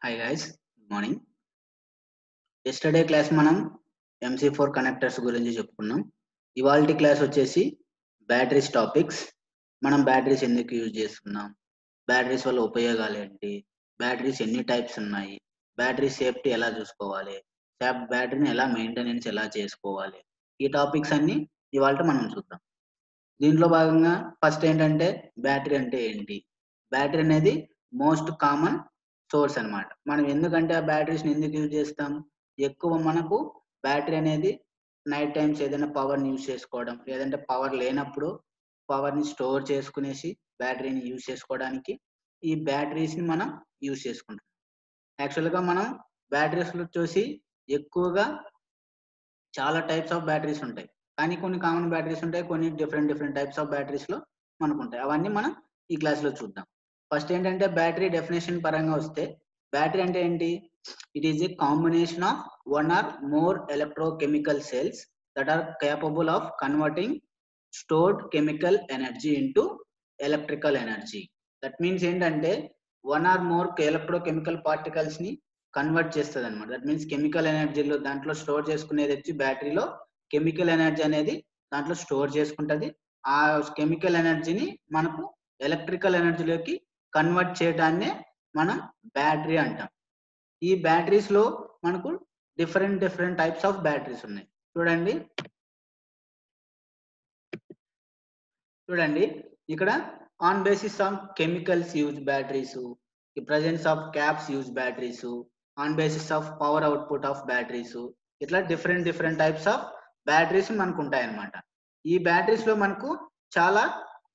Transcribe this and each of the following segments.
hi guys good morning yesterday class మనం MC four connectors గురించి చెప్పుకున్నాం ఇవాళ క్లాస్ వచ్చేసి బ్యాటరీస్ టాపిక్స్ మనం బ్యాటరీస్ ఎందుకు యూజ్ చేస్తున్నాం బ్యాటరీస్ వల్ల ఉపయోగాలు ఏంటి బ్యాటరీస్ ఎన్ని టైప్స్ ఉన్నాయి బ్యాటరీ సేఫ్టీ ఎలా చూసుకోవాలి బ్యాటరీని ఎలా మెయింటెనెన్స్ ఎలా చేసుకోవాలి ఈ టాపిక్స్ అన్ని ఇవాళ మనం చూద్దాం దీంట్లో భాగంగా ఫస్ట్ ఏంటంటే బ్యాటరీ అంటే ఏంటి బ్యాటరీ అనేది మోస్ట్ కామన్ సోర్స్ అన్నమాట మనం ఎందుకంటే ఆ బ్యాటరీస్ని ఎందుకు యూజ్ చేస్తాం ఎక్కువ మనకు బ్యాటరీ అనేది నైట్ టైమ్స్ ఏదైనా పవర్ని యూజ్ చేసుకోవడం లేదంటే పవర్ లేనప్పుడు పవర్ని స్టోర్ చేసుకునేసి బ్యాటరీని యూజ్ చేసుకోవడానికి ఈ బ్యాటరీస్ని మనం యూజ్ చేసుకుంటాం యాక్చువల్గా మనం బ్యాటరీస్లో చూసి ఎక్కువగా చాలా టైప్స్ ఆఫ్ బ్యాటరీస్ ఉంటాయి కానీ కొన్ని కామన్ బ్యాటరీస్ ఉంటాయి కొన్ని డిఫరెంట్ డిఫరెంట్ టైప్స్ ఆఫ్ బ్యాటరీస్లో మనకు ఉంటాయి అవన్నీ మనం ఈ క్లాస్లో చూద్దాం ఫస్ట్ ఏంటంటే బ్యాటరీ డెఫినేషన్ పరంగా వస్తే బ్యాటరీ అంటే ఏంటి it is a combination of one or more electrochemical cells that are capable of converting stored chemical energy into electrical energy that means ఏంటంటే one or more electrochemical particles ని convert చేస్తుంది అనమాట that means chemical ఎనర్జీలో దాంట్లో store చేసుకునేది వచ్చి బ్యాటరీలో chemical energy అనేది దాంట్లో స్టోర్ చేసుకుంటది ఆ కెమికల్ ఎనర్జీని మనకు ఎలక్ట్రికల్ ఎనర్జీలోకి కన్వర్ట్ చేయడాన్నే మనం బ్యాటరీ అంటాం ఈ బ్యాటరీస్ లో మనకు different different types of batteries ఉన్నాయి చూడండి చూడండి ఇక్కడ on basis of chemicals use batteries presence of caps use batteries on basis of power output of batteries ఇట్లా different different types of batteries మనకు ఉంటాయి అన్నమాట ఈ బ్యాటరీస్ లో మనకు చాలా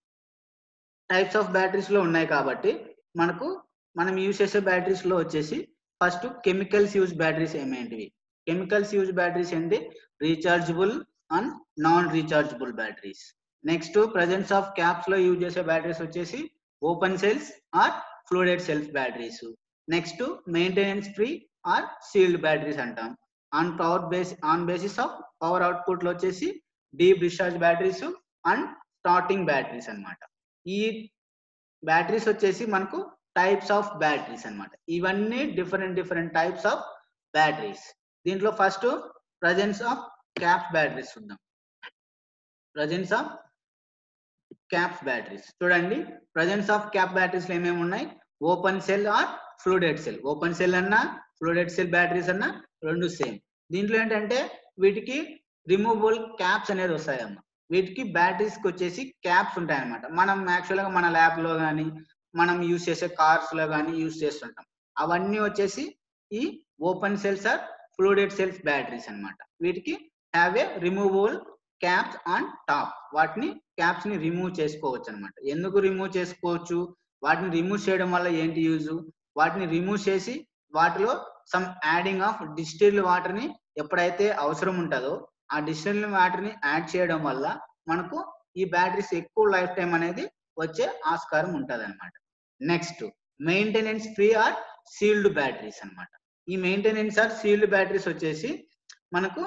టైప్స్ ఆఫ్ బ్యాటరీస్ లో ఉన్నాయి కాబట్టి మనకు మనం యూజ్ చేసే బ్యాటరీస్ లో వచ్చేసి ఫస్ట్ కెమికల్స్ యూజ్ బ్యాటరీస్ ఏమేంటివి కెమికల్స్ యూజ్ బ్యాటరీస్ ఏంటి rechargeable and non rechargeable batteries next presence of caps లో యూజ్ చేసే బ్యాటరీస్ వచ్చేసి open cells or flooded cells batteries next maintenance free or sealed batteries అంటాం on power base on basis of power output లో వచ్చేసి deep discharge batteries and starting batteries అనమాట ఈ batteries వచ్చేసి మనకు టైప్స్ ఆఫ్ బ్యాటరీస్ అనమాట ఇవన్నీ different different types of batteries దీంట్లో first presence of caps batteries చూద్దాం ప్రజెన్స్ ఆఫ్ క్యాప్స్ బ్యాటరీస్ చూడండి ప్రజెన్స్ ఆఫ్ క్యాప్ బ్యాటరీస్ ఏమేమి ఉన్నాయి open cell or flooded cell open cell అన్నా ఫ్లూడెడ్ సెల్ బ్యాటరీస్ అన్నా రెండు సేమ్ దీంట్లో ఏంటంటే వీటికి రిమూవబుల్ క్యాప్స్ అనేది వస్తాయమ్మా వీటికి బ్యాటరీస్కి వచ్చేసి క్యాప్స్ ఉంటాయి అనమాట మనం యాక్చువల్గా మన ల్యాబ్ లో కానీ మనం యూస్ చేసే కార్స్ లో కానీ యూస్ చేస్తుంటాం అవన్నీ వచ్చేసి ఈ open cells or flooded cells batteries అనమాట వీటికి have a removable caps on top వాటిని క్యాప్స్ ని రిమూవ్ చేసుకోవచ్చు అనమాట ఎందుకు రిమూవ్ చేసుకోవచ్చు వాటిని రిమూవ్ చేయడం వల్ల ఏంటి యూజ్ వాటిని రిమూవ్ చేసి వాటిలో some adding of distilled water ని ఎప్పుడైతే అవసరం ఉంటుందో ఆ డిస్టిల్డ్ వాటర్ ని యాడ్ చేయడం వల్ల మనకు ఈ బ్యాటరీస్ ఎక్కువ లైఫ్ టైం అనేది వచ్చే ఆస్కారం ఉంటది అనమాట next maintenance free or sealed batteries అనమాట ఈ మెయింటెనెన్స్ ఆర్ సీల్డ్ బ్యాటరీస్ వచ్చేసి మనకు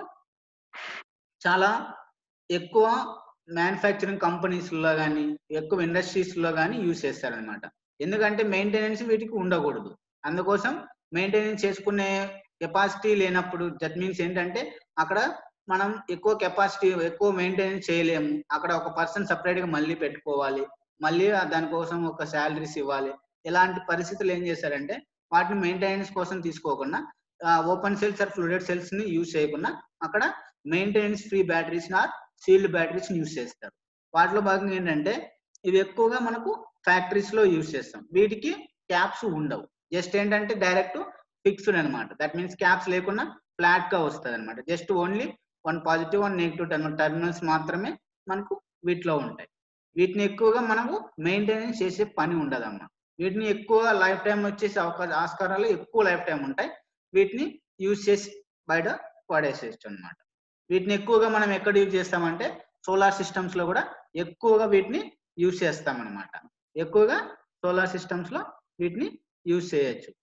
చాలా ఎక్కువ మ్యానుఫ్యాక్చరింగ్ కంపెనీస్ లో కానీ ఎక్కువ ఇండస్ట్రీస్ లో కానీ యూజ్ చేస్తారనమాట ఎందుకంటే మెయింటెనెన్స్ వీటికి ఉండకూడదు అందుకోసం మెయింటెనెన్స్ చేసుకునే కెపాసిటీ లేనప్పుడు దట్ మీన్స్ ఏంటంటే అక్కడ మనం ఎక్కువ కెపాసిటీ ఎక్కువ మెయింటెనెన్స్ చేయలేము అక్కడ ఒక పర్సన్ సపరేట్ గా మళ్ళీ పెట్టుకోవాలి మళ్ళీ దానికోసం ఒక శాలరీస్ ఇవ్వాలి ఇలాంటి పరిస్థితులు ఏం చేశారంటే వాటిని మెయింటెనెన్స్ కోసం తీసుకోకుండా open cells or flooded cells ని యూజ్ చేయకుండా అక్కడ maintenance free batteries or sealed batteries use చేస్తారు వాటిలో భాగంగా ఏంటంటే ఇవి ఎక్కువగా మనకు ఫ్యాక్టరీస్ లో యూజ్ చేస్తాం వీటికి క్యాప్స్ ఉండవు జస్ట్ ఏంటంటే డైరెక్ట్ ఫిక్స్డ్ అనమాట దట్ మీన్స్ క్యాప్స్ లేకుండా ఫ్లాట్ గా వస్తుంది అనమాట just only one positive one negative terminals మాత్రమే మనకు వీటిలో ఉంటాయి వీటిని ఎక్కువగా మనకు మెయింటెనెన్స్ చేసే పని ఉండదమ్మా వీటిని ఎక్కువ లైఫ్ టైం వచ్చేసి అవకాశ ఆస్కారాలు ఎక్కువ లైఫ్ టైం ఉంటాయి వీటిని యూజ్ చేసి బయట పడేసేయచ్చు అనమాట వీటిని ఎక్కువగా మనం ఎక్కడ యూజ్ చేస్తామంటే సోలార్ సిస్టమ్స్ లో కూడా ఎక్కువగా వీటిని యూజ్ చేస్తాం అనమాట ఎక్కువగా సోలార్ సిస్టమ్స్ లో వీటిని యూజ్ చేయొచ్చు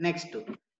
నెక్స్ట్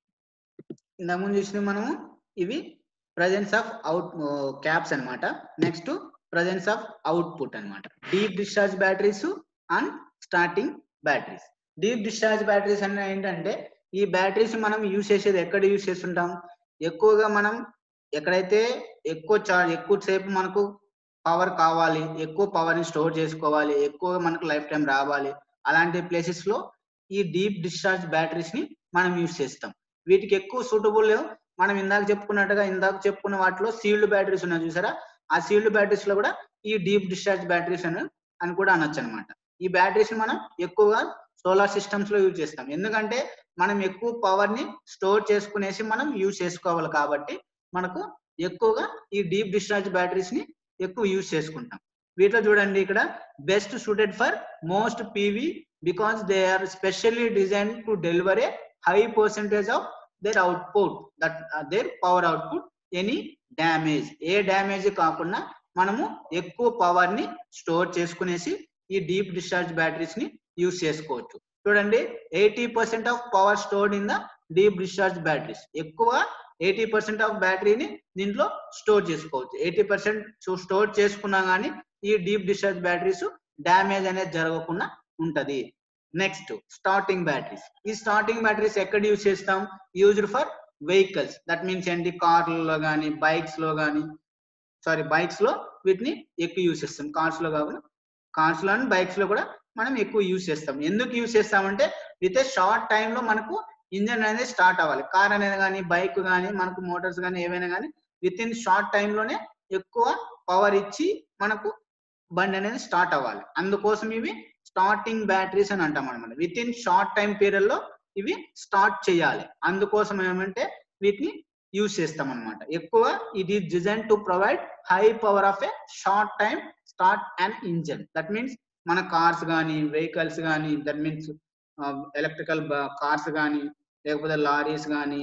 ఇంతకుముందు చూసిన మనము ఇవి ప్రజెన్స్ ఆఫ్ అవుట్ క్యాప్స్ అన్నమాట నెక్స్ట్ ప్రజెన్స్ ఆఫ్ అవుట్పుట్ అన్నమాట deep discharge batteries and starting batteries deep discharge batteries అన్న ఏంటంటే ఈ బ్యాటరీస్ మనం యూజ్ చేసేది ఎక్కడ యూజ్ చేస్తుంటాం ఎక్కువగా మనం ఎక్కడైతే ఎక్కువ చార్జ్ ఎక్కువ సేపు మనకు పవర్ కావాలి ఎక్కువ పవర్ ని స్టోర్ చేసుకోవాలి ఎక్కువ మనకు లైఫ్ టైం రావాలి అలాంటి ప్లేసెస్ లో ఈ డీప్ డిశ్చార్జ్ బ్యాటరీస్ ని మనం యూజ్ చేస్తాం వీటికి ఎక్కువ సూటబుల్ మనం ఇందాక చెప్పుకున్నట్టుగా ఇందాక చెప్పుకున్న వాటిలో సీల్డ్ బ్యాటరీస్ ఉన్నాయి చూసారా ఆ సీల్డ్ బ్యాటరీస్ లో కూడా ఈ డీప్ డిశ్చార్జ్ బ్యాటరీస్ అని అని కూడా అనొచ్చు అనమాట ఈ బ్యాటరీస్ మనం ఎక్కువగా సోలార్ సిస్టమ్స్ లో యూజ్ చేస్తాం ఎందుకంటే మనం ఎక్కువ పవర్ ని స్టోర్ చేసుకునేసి మనం యూజ్ చేసుకోవాలి కాబట్టి మనకు ఎక్కువగా ఈ డీప్ డిశ్చార్జ్ బ్యాటరీస్ ని ఎక్కువ యూజ్ చేసుకుంటాం వీటిలో చూడండి ఇక్కడ best suited for most PV because they are specially design to deliver a high percentage of their output that their power output any damage a damage కాకుండా మనము ఎక్కువ పవర్ ని స్టోర్ చేసుకునేసి ఈ డీప్ డిశ్చార్జ్ బ్యాటరీస్ ని use చేసుకోవచ్చు చూడండి eighty percent of power stored in the deep discharge batteries ఎక్కువ ఎయిటీ పర్సెంట్ ఆఫ్ బ్యాటరీని దీంట్లో స్టోర్ చేసుకోవచ్చు ఎయిటీ పర్సెంట్ స్టోర్ చేసుకున్నా గానీ ఈ డీప్ డిశ్చార్జ్ బ్యాటరీస్ డ్యామేజ్ అనేది జరగకుండా ఉంటది నెక్స్ట్ స్టార్టింగ్ బ్యాటరీస్ ఈ స్టార్టింగ్ బ్యాటరీస్ ఎక్కడ యూజ్ చేస్తాం used for vehicles that means ఏంటి కార్లలో కానీ బైక్స్ లో కానీ సారీ బైక్స్ లో వీటిని ఎక్కువ యూజ్ చేస్తాం కార్స్ లో కాకుండా కార్స్ లో బైక్స్ లో కూడా మనం ఎక్కువ యూజ్ చేస్తాం ఎందుకు యూజ్ చేస్తామంటే విత్ ఏ షార్ట్ టైమ్ లో మనకు ఇంజన్ అనేది స్టార్ట్ అవ్వాలి కార్ అనేది కానీ బైక్ కానీ మనకు మోటార్స్ కానీ ఏవైనా కానీ విత్ ఇన్ షార్ట్ టైమ్ లోనే ఎక్కువ పవర్ ఇచ్చి మనకు బండి అనేది స్టార్ట్ అవ్వాలి అందుకోసం ఇవి స్టార్టింగ్ బ్యాటరీస్ అని అంటాం అనమాట within short time period లో ఇవి స్టార్ట్ చేయాలి అందుకోసం ఏమంటే వీటిని యూజ్ చేస్తాం అనమాట ఎక్కువ ఇది design to provide high power of a short time start and engine that means మన కార్స్ కానీ వెహికల్స్ కానీ దట్ మీన్స్ ఎలక్ట్రికల్ కార్స్ కానీ లేకపోతే లారీస్ కానీ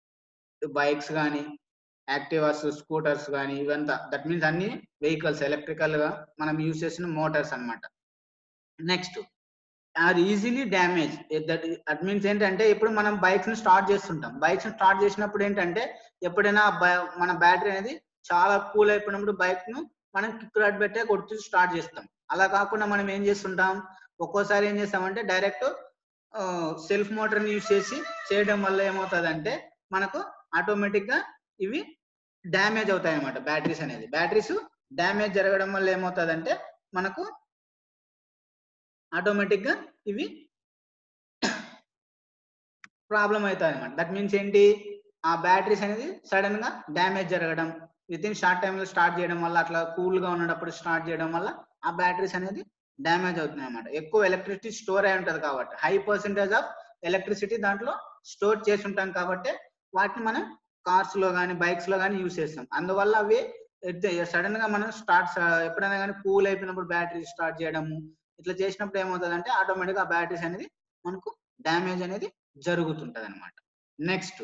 బైక్స్ కానీ యాక్టివాస్ స్కూటర్స్ కానీ ఇవంతా దట్ మీన్స్ అన్ని వెహికల్స్ ఎలక్ట్రికల్ గా మనం యూజ్ చేసిన మోటార్స్ అన్నమాట next or easily damage that that means ఏంటంటే ఇప్పుడు మనం బైక్స్ ని స్టార్ట్ చేస్తుంటాం బైక్స్ ని స్టార్ట్ చేసినప్పుడు ఏంటంటే ఎప్పుడైనా బ- మన బ్యాటరీ అనేది చాలా కూల్ అయిపోయినప్పుడు బైక్ ను మనం కిక్ రాడ్ పెట్టే కొడుతూ స్టార్ట్ చేస్తాం అలా కాకుండా మనం ఏం చేస్తుంటాం ఒక్కోసారి ఏం చేస్తామంటే డైరెక్ట్ సెల్ఫ్ మోటార్ ని యూజ్ చేసి చేయడం వల్ల ఏమవుతుందంటే మనకు ఆటోమేటిక్ గా ఇవి డ్యామేజ్ అవుతాయి అన్నమాట బ్యాటరీస్ అనేది బ్యాటరీస్ డ్యామేజ్ జరగడం వల్ల ఏమవుతుందంటే మనకు ఆటోమేటిక్ గా ఇవి ప్రాబ్లం అవుతాయి అనమాట దట్ మీన్స్ ఏంటి ఆ బ్యాటరీస్ అనేది సడన్ గా డ్యామేజ్ జరగడం విత్ ఇన్ షార్ట్ టైమ్ లో స్టార్ట్ చేయడం వల్ల అట్లా కూల్ గా ఉన్నప్పుడు స్టార్ట్ చేయడం వల్ల ఆ బ్యాటరీస్ అనేది డ్యామేజ్ అవుతున్నాయి అనమాట ఎక్కువ ఎలక్ట్రిసిటీ స్టోర్ అయి ఉంటది కాబట్టి హై పర్సెంటేజ్ ఆఫ్ ఎలక్ట్రిసిటీ దాంట్లో స్టోర్ చేసి ఉంటాం కాబట్టి వాటిని మనం కార్స్ లో కానీ బైక్స్ లో కానీ యూస్ చేస్తాం అందువల్ల అవి సడన్ గా మనం స్టార్ట్ ఎప్పుడైనా కానీ కూల్ అయిపోయినప్పుడు బ్యాటరీ స్టార్ట్ చేయడము ఇట్లా చేసినప్పుడు ఏమవుతుంది అంటే ఆటోమేటిక్ గా బ్యాటరీస్ అనేది మనకు డ్యామేజ్ అనేది జరుగుతుంటది అనమాట నెక్స్ట్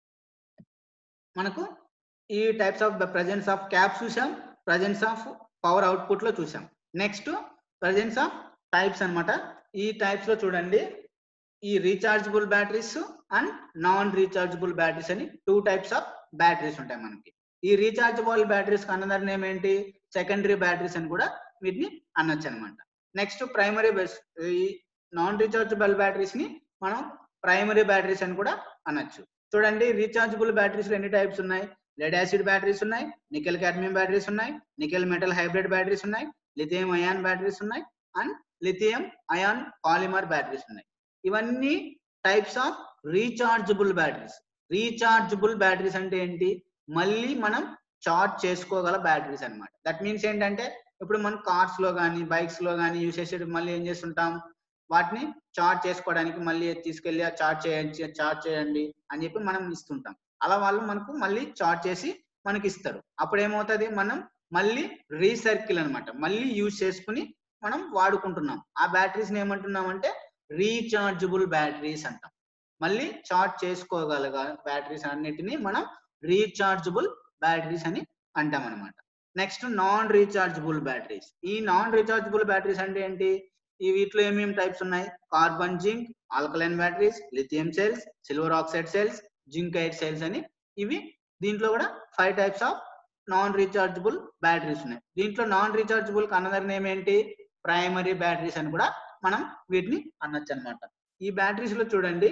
మనకు ఈ types of presence of cap చూసాం ప్రజెన్స్ ఆఫ్ పవర్ అవుట్పుట్ లో చూసాం నెక్స్ట్ ప్రజెన్స్ ఆఫ్ టైప్స్ అన్నమాట ఈ టైప్స్ లో చూడండి ఈ rechargeable batteries and non rechargeable batteries అని టూ టైప్స్ ఆఫ్ బ్యాటరీస్ ఉంటాయి మనకి ఈ రీఛార్జబుల్ బ్యాటరీస్ అన్నదాని నేమ్ ఏంటి సెకండరీ బ్యాటరీస్ అని కూడా వీటిని అనొచ్చు అనమాట నెక్స్ట్ ప్రైమరీ బేస్ ఈ నాన్ రీఛార్జబుల్ బ్యాటరీస్ ని మనం ప్రైమరీ బ్యాటరీస్ అని కూడా అనొచ్చు చూడండి రీఛార్జబుల్ బ్యాటరీస్ లో ఎన్ని టైప్స్ ఉన్నాయి లెడ్ యాసిడ్ బ్యాటరీస్ ఉన్నాయి నికెల్ క్యాడ్మియం బ్యాటరీస్ ఉన్నాయి నికెల్ మెటల్ హైబ్రిడ్ బ్యాటరీస్ ఉన్నాయి లిథియం అయాన్ బ్యాటరీస్ ఉన్నాయి and lithium ion polymer batteries ఉన్నాయి ఇవన్నీ types of rechargeable batteries rechargeable batteries అంటే ఏంటి మళ్ళీ మనం చార్జ్ చేసుకోగల బ్యాటరీస్ అన్నమాట దట్ మీన్స్ ఏంటంటే ఇప్పుడు మనం కార్స్ లో కానీ బైక్స్ లో కానీ యూస్ చేసేది మళ్ళీ ఏం చేస్తుంటాం వాటిని చార్జ్ చేసుకోవడానికి మళ్ళీ తీసుకెళ్ళి చార్జ్ చేయండి చార్జ్ చేయండి అని చెప్పి మనం ఇస్తుంటాం అలా వాళ్ళు మనకు మళ్ళీ చార్జ్ చేసి మనకి ఇస్తారు అప్పుడు ఏమవుతుంది మనం మళ్ళీ రీసర్కిల్ అన్నమాట మళ్ళీ యూజ్ చేసుకుని మనం వాడుకుంటున్నాం ఆ బ్యాటరీస్ ఏమంటున్నాం అంటే రీఛార్జబుల్ బ్యాటరీస్ అంటాం మళ్ళీ చార్జ్ చేసుకోగలగ బ్యాటరీస్ అన్నిటిని మనం రీఛార్జబుల్ బ్యాటరీస్ అని అంటాం అనమాట నెక్స్ట్ నాన్ రీఛార్జబుల్ బ్యాటరీస్ ఈ నాన్ రీఛార్జబుల్ బ్యాటరీస్ అంటే ఏంటి ఈ వీటిలో ఏమేమి టైప్స్ ఉన్నాయి carbon zinc alkaline batteries lithium cells silver oxide cells zinc air cells అని ఇవి దీంట్లో కూడా five types of non rechargeable batteries ఉన్నాయి దీంట్లో నాన్ రీచార్జబుల్ అనదర్ నేమ్ ఏంటి ప్రైమరీ బ్యాటరీస్ అని కూడా మనం వీటిని అనొచ్చు అనమాట ఈ బ్యాటరీస్ లో చూడండి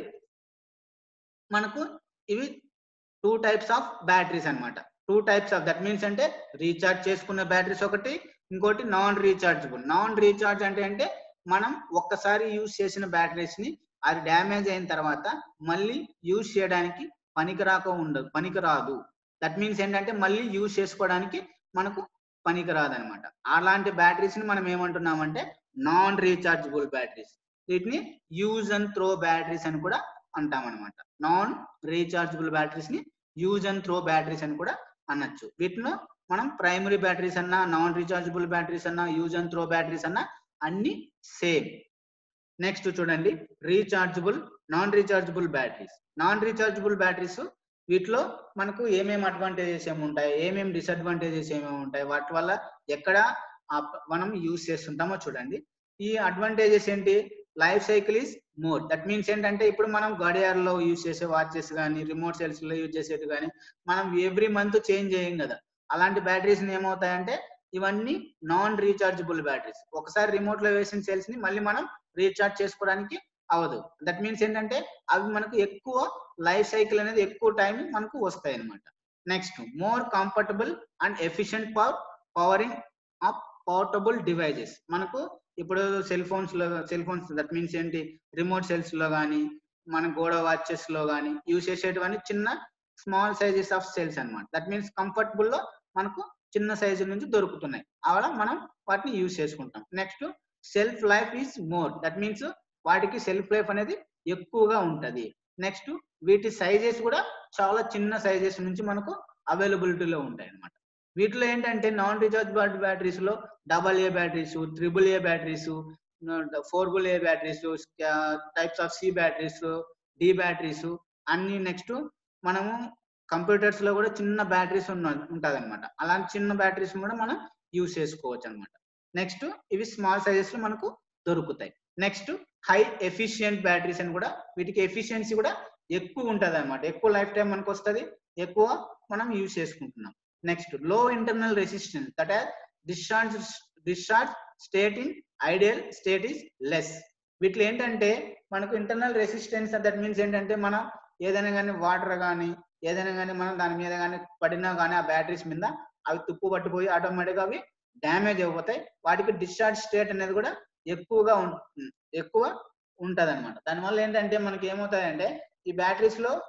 మనకు ఇవి టూ టైప్స్ ఆఫ్ బ్యాటరీస్ అన్నమాట two types of that means అంటే రీఛార్జ్ చేసుకున్న బ్యాటరీస్ ఒకటి ఇంకోటి నాన్ రీఛార్జబుల్ నాన్ రీఛార్జ్ అంటే అంటే మనం ఒక్కసారి యూజ్ చేసిన బ్యాటరీస్ ని అది డ్యామేజ్ అయిన తర్వాత మళ్ళీ యూజ్ చేయడానికి పనికిరాక ఉండదు పనికిరాదు దట్ మీన్స్ ఏంటంటే మళ్ళీ యూజ్ చేసుకోవడానికి మనకు పనికిరాదు అనమాట అలాంటి బ్యాటరీస్ ని మనం ఏమంటున్నామంటే నాన్ రీఛార్జబుల్ బ్యాటరీస్ వీటిని యూజ్ అండ్ త్రో బ్యాటరీస్ అని కూడా అంటాం అనమాట నాన్ రీఛార్జబుల్ బ్యాటరీస్ ని యూజ్ అండ్ త్రో బ్యాటరీస్ అని కూడా అనొచ్చు వీటిలో మనం ప్రైమరీ బ్యాటరీస్ అన్నా నాన్ రీఛార్జబుల్ బ్యాటరీస్ అన్నా యూజ్ అండ్ త్రో బ్యాటరీస్ అన్నా అన్ని సేమ్ నెక్స్ట్ చూడండి rechargeable non rechargeable batteries non rechargeable batteries వీటిలో మనకు ఏమేమి అడ్వాంటేజెస్ ఏమి ఉంటాయి ఏమేమి డిసడ్వాంటేజెస్ ఏమేమి ఉంటాయి వాటి వల్ల ఎక్కడ ఆ- మనం యూజ్ చేస్తుంటామో చూడండి ఈ అడ్వాంటేజెస్ ఏంటి life cycle is more that means ఏంటంటే ఇప్పుడు మనం గడియారంలో యూజ్ చేసే వాచెస్ కానీ రిమోట్ సెల్స్ లో యూజ్ చేసేది కానీ మనం ఎవ్రీ మంత్ చేంజ్ చేయం కదా అలాంటి బ్యాటరీస్ ఏమవుతాయంటే ఇవన్నీ నాన్ రీఛార్జబుల్ బ్యాటరీస్ ఒకసారి రిమోట్ లో వేసిన సెల్స్ ని మళ్ళీ మనం రీఛార్జ్ చేసుకోవడానికి అవ్వదు దట్ మీన్స్ ఏంటంటే అవి మనకు ఎక్కువ లైఫ్ సైకిల్ అనేది ఎక్కువ టైం మనకు వస్తాయి అనమాట next more comfortable and efficient power powering of portable devices మనకు ఇప్పుడు సెల్ ఫోన్స్ లో సెల్ ఫోన్స్ దట్ మీన్స్ ఏంటి రిమోట్ సెల్స్ లో కానీ మన గోడ వాచెస్ లో కానీ యూజ్ చేసేటివన్నీ చిన్న స్మాల్ సైజెస్ ఆఫ్ సెల్స్ అన్నమాట దట్ మీన్స్ కంఫర్టబుల్ లో మనకు చిన్న సైజు నుంచి దొరుకుతున్నాయి అలా మనం వాటిని యూజ్ చేసుకుంటాం next self life is more that means వాటికి సెల్ఫ్ లైఫ్ అనేది ఎక్కువగా ఉంటది నెక్స్ట్ వీటి సైజెస్ కూడా చాలా చిన్న సైజెస్ నుంచి మనకు అవైలబిలిటీలో ఉంటాయి అన్నమాట వీటిలో ఏంటంటే నాన్ రీఛార్జ్ బ్యాటరీస్ లో double A batteries triple A batteries ఫోర్బుల్ A batteries types of C batteries D batteries అన్ని నెక్స్ట్ మనము కంప్యూటర్స్ లో కూడా చిన్న బ్యాటరీస్ ఉన్న ఉంటది అనమాట అలాంటి చిన్న బ్యాటరీస్ కూడా మనం యూజ్ చేసుకోవచ్చు అనమాట నెక్స్ట్ ఇవి స్మాల్ సైజెస్ లో మనకు దొరుకుతాయి నెక్స్ట్ హై ఎఫిషియంట్ బ్యాటరీస్ అని కూడా వీటికి ఎఫిషియన్సీ కూడా ఎక్కువ ఉంటది అనమాట ఎక్కువ లైఫ్ టైం మనకు వస్తుంది ఎక్కువ మనం యూజ్ చేసుకుంటున్నాం నెక్స్ట్ లో internal resistance that discharge discharge state in ideal state is less వీటిలో ఏంటంటే మనకు ఇంటర్నల్ రెసిస్టెన్స్ దట్ మీన్స్ ఏంటంటే మనం ఏదైనా కానీ వాటర్ కానీ ఏదైనా కానీ మనం దాని మీద కానీ పడినా కానీ ఆ బ్యాటరీస్ మీద అవి తుప్పు పట్టిపోయి ఆటోమేటిక్గా అవి డ్యామేజ్ అయిపోతాయి వాటికి డిశ్చార్జ్ స్టేట్ అనేది కూడా ఎక్కువగా ఉంటుంది ఎక్కువ ఉంటది అనమాట దానివల్ల ఏంటంటే మనకి ఏమవుతాయంటే ఈ బ్యాటరీస్ లో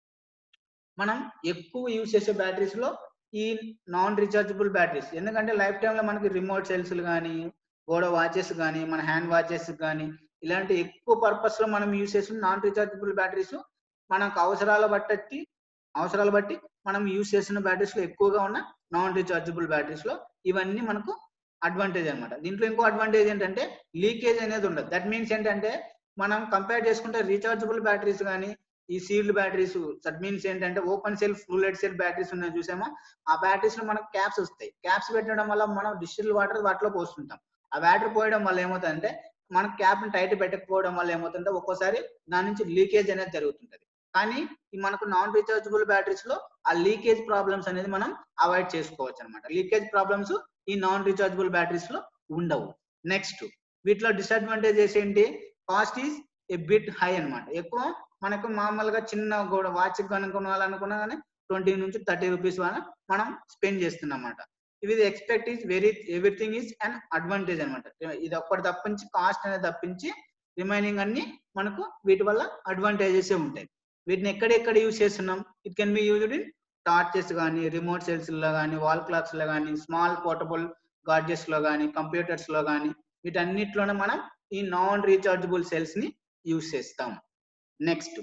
మనం ఎక్కువ యూజ్ చేసే బ్యాటరీస్ లో ఈ నాన్ రీఛార్జబుల్ బ్యాటరీస్ ఎందుకంటే లైఫ్ టైమ్ లో మనకి రిమోట్ సెల్స్ కానీ గోడ వాచెస్ కానీ మన హ్యాండ్ వాచెస్ కానీ ఇలాంటి ఎక్కువ పర్పస్ లో మనం యూజ్ చేసిన నాన్ రీఛార్జబుల్ బ్యాటరీస్ మనకు అవసరాల బట్టి అవసరాలు బట్టి మనం యూజ్ చేసిన బ్యాటరీస్ లో ఎక్కువగా ఉన్న నాన్ రీఛార్జబుల్ బ్యాటరీస్ లో ఇవన్నీ మనకు అడ్వాంటేజ్ అన్నమాట దీంట్లో ఇంకో అడ్వాంటేజ్ ఏంటంటే లీకేజ్ అనేది ఉండదు దట్ మీన్స్ ఏంటంటే మనం కంపేర్ చేసుకుంటే రీఛార్జబుల్ బ్యాటరీస్ కానీ ఈ సీల్డ్ బ్యాటరీస్ దట్ మీన్స్ ఏంటంటే open cell flooded cell batteries ఉన్నాయి చూసామా ఆ బ్యాటరీస్ లో మనకు క్యాప్స్ వస్తాయి క్యాప్స్ పెట్టడం వల్ల మనం డిస్టిల్ వాటర్ వాటిలో పోస్తుంటాం ఆ బ్యాటరీ పోయడం వల్ల ఏమవుతుందంటే మన క్యాప్ ని టైట్ పెట్టకపోవడం వల్ల ఏమవుతుందంటే ఒక్కోసారి దాని నుంచి లీకేజ్ అనేది జరుగుతుంటది కానీ ఈ మనకు నాన్ రీఛార్జబుల్ బ్యాటరీస్ లో ఆ లీకేజ్ ప్రాబ్లమ్స్ అనేది మనం అవాయిడ్ చేసుకోవచ్చు అనమాట లీకేజ్ ప్రాబ్లమ్స్ ఈ నాన్ రీఛార్జబుల్ బ్యాటరీస్ లో ఉండవు నెక్స్ట్ వీటిలో డిసడ్వాంటేజెస్ ఏంటి cost is a bit high అన్నమాట ఎక్కువ మనకు మామూలుగా చిన్న కూడా వాచ్ కొనుక్కోవాలనుకున్నా కానీ ట్వంటీ నుంచి థర్టీ రూపీస్ మనం స్పెండ్ చేస్తున్నాం అన్నమాట ఇది expect is very everything is an advantage అనమాట ఇది ఒక్కటి తప్పించి కాస్ట్ అనేది తప్పించి రిమైనింగ్ అన్ని మనకు వీటి వల్ల అడ్వాంటేజెస్ ఉంటాయి వీటిని ఎక్కడెక్కడ యూజ్ చేస్తున్నాం it can be used in torches కానీ రిమోట్ సెల్స్ లో కానీ వాల్ క్లాక్స్ లో కానీ స్మాల్ పోర్టబుల్ గాడ్జెట్స్ లో కానీ కంప్యూటర్స్ లో కానీ వీటన్నిటిలోనే మనం ఈ నాన్ రీఛార్జబుల్ సెల్స్ ని యూజ్ చేస్తాం నెక్స్ట్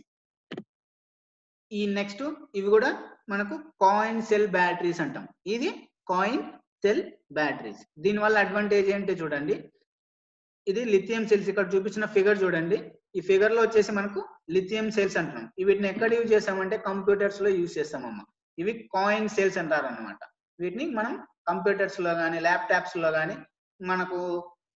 ఈ నెక్స్ట్ ఇవి కూడా మనకు కాయిన్ సెల్ బ్యాటరీస్ అంటాం ఇది కాయిన్ సెల్ బ్యాటరీస్ దీనివల్ల అడ్వాంటేజ్ ఏంటి చూడండి ఇది లిథియం సెల్స్ ఇక్కడ చూపించిన ఫిగర్ చూడండి ఈ ఫిగర్ లో వచ్చేసి మనకు లిథియం సెల్స్ అంటున్నాం వీటిని ఎక్కడ యూజ్ చేస్తామంటే కంప్యూటర్స్ లో యూజ్ చేస్తామమ్మా ఇవి కాయిన్ సెల్స్ అంటారు అనమాట వీటిని మనం కంప్యూటర్స్ లో కానీ ల్యాప్టాప్స్ లో కానీ మనకు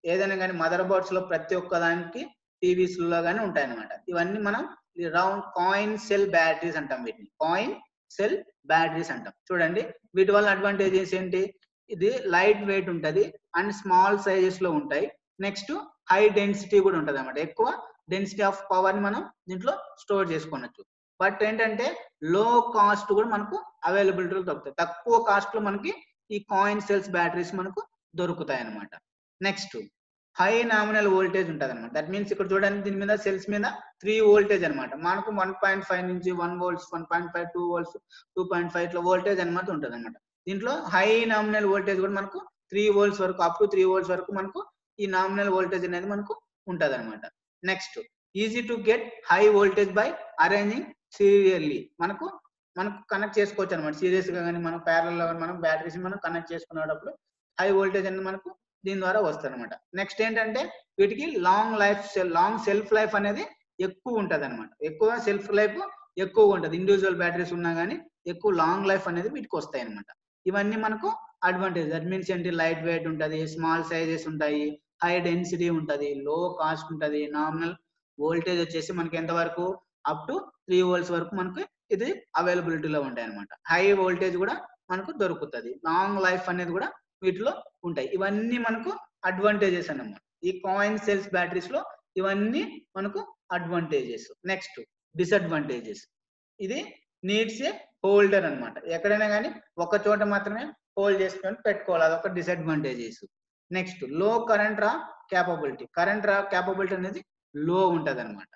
ఏదైనా కానీ మదర్ బోర్డ్స్ లో ప్రతి ఒక్క దానికి టీవీస్ లో కానీ ఉంటాయి అనమాట ఇవన్నీ మనం రౌండ్ కాయిన్ సెల్ బ్యాటరీస్ అంటాం వీటిని కాయిన్ సెల్ బ్యాటరీస్ అంటాం చూడండి వీటి వల్ల అడ్వాంటేజెస్ ఏంటి ఇది లైట్ వెయిట్ ఉంటది అండ్ స్మాల్ సైజెస్ లో ఉంటాయి నెక్స్ట్ హై డెన్సిటీ కూడా ఉంటది అనమాట ఎక్కువ డెన్సిటీ ఆఫ్ పవర్ ని మనం దీంట్లో స్టోర్ చేసుకోవచ్చు బట్ ఏంటంటే లో కాస్ట్ కూడా మనకు అవైలబిలిటీలో దొరుకుతాయి తక్కువ కాస్ట్ లో మనకి ఈ కాయిన్ సెల్స్ బ్యాటరీస్ మనకు దొరుకుతాయి అనమాట నెక్స్ట్ హై నామినల్ వోల్టేజ్ ఉంటుంది అనమాట దట్ మీన్స్ ఇక్కడ చూడండి దీని మీద సెల్స్ మీద త్రీ వోల్టేజ్ అనమాట మనకు వన్ పాయింట్ ఫైవ్ నుంచి one volts one point five two volts two point five ఇట్లా వోల్టేజ్ అనమాట ఉంటుంది అనమాట దీంట్లో హై నామినల్ వోల్టేజ్ కూడా మనకు త్రీ వోల్ట్స్ వరకు అప్ టు త్రీ వోల్ట్స్ వరకు మనకు ఈ నామినల్ వోల్టేజ్ అనేది మనకు ఉంటది అనమాట next easy to get high voltage by arranging serially మనకు మనకు కనెక్ట్ చేసుకోవచ్చు అనమాట సీరియస్ గా కానీ మనం ప్యారల్ లో మనం బ్యాటరీస్ మనం కనెక్ట్ చేసుకునేటప్పుడు హై వోల్టేజ్ అనేది మనకు దీని ద్వారా వస్తుంది అనమాట నెక్స్ట్ ఏంటంటే వీటికి long life long self life అనేది ఎక్కువ ఉంటది అనమాట ఎక్కువ సెల్ఫ్ లైఫ్ ఎక్కువ ఉంటది ఇండివిజువల్ బ్యాటరీస్ ఉన్నా కానీ ఎక్కువ లాంగ్ లైఫ్ అనేది వీటికి వస్తాయి అనమాట ఇవన్నీ మనకు అడ్వాంటేజ్ దట్ మీన్స్ ఏంటి లైట్ వెయిట్ ఉంటది స్మాల్ సైజెస్ ఉంటాయి హై డెన్సిటీ ఉంటది లో కాస్ట్ ఉంటది నామినల్ వోల్టేజ్ వచ్చేసి మనకి ఎంత వరకు అప్ టు త్రీ వోల్ట్స్ వరకు మనకు ఇది అవైలబిలిటీలో ఉంటాయి అనమాట హై వోల్టేజ్ కూడా మనకు దొరుకుతుంది లాంగ్ లైఫ్ అనేది కూడా వీటిలో ఉంటాయి ఇవన్నీ మనకు అడ్వాంటేజెస్ అన్నమాట ఈ కాయిన్ సెల్స్ బ్యాటరీస్ లో ఇవన్నీ మనకు అడ్వాంటేజెస్ నెక్స్ట్ డిసడ్వాంటేజెస్ ఇది నీడ్స్ ఏ హోల్డర్ అన్నమాట ఎక్కడైనా కానీ ఒక చోట మాత్రమే హోల్డ్ చేసుకొని పెట్టుకోవాలి అదొక disadvantages next low current draw capability current draw capability అనేది లో ఉంటది అనమాట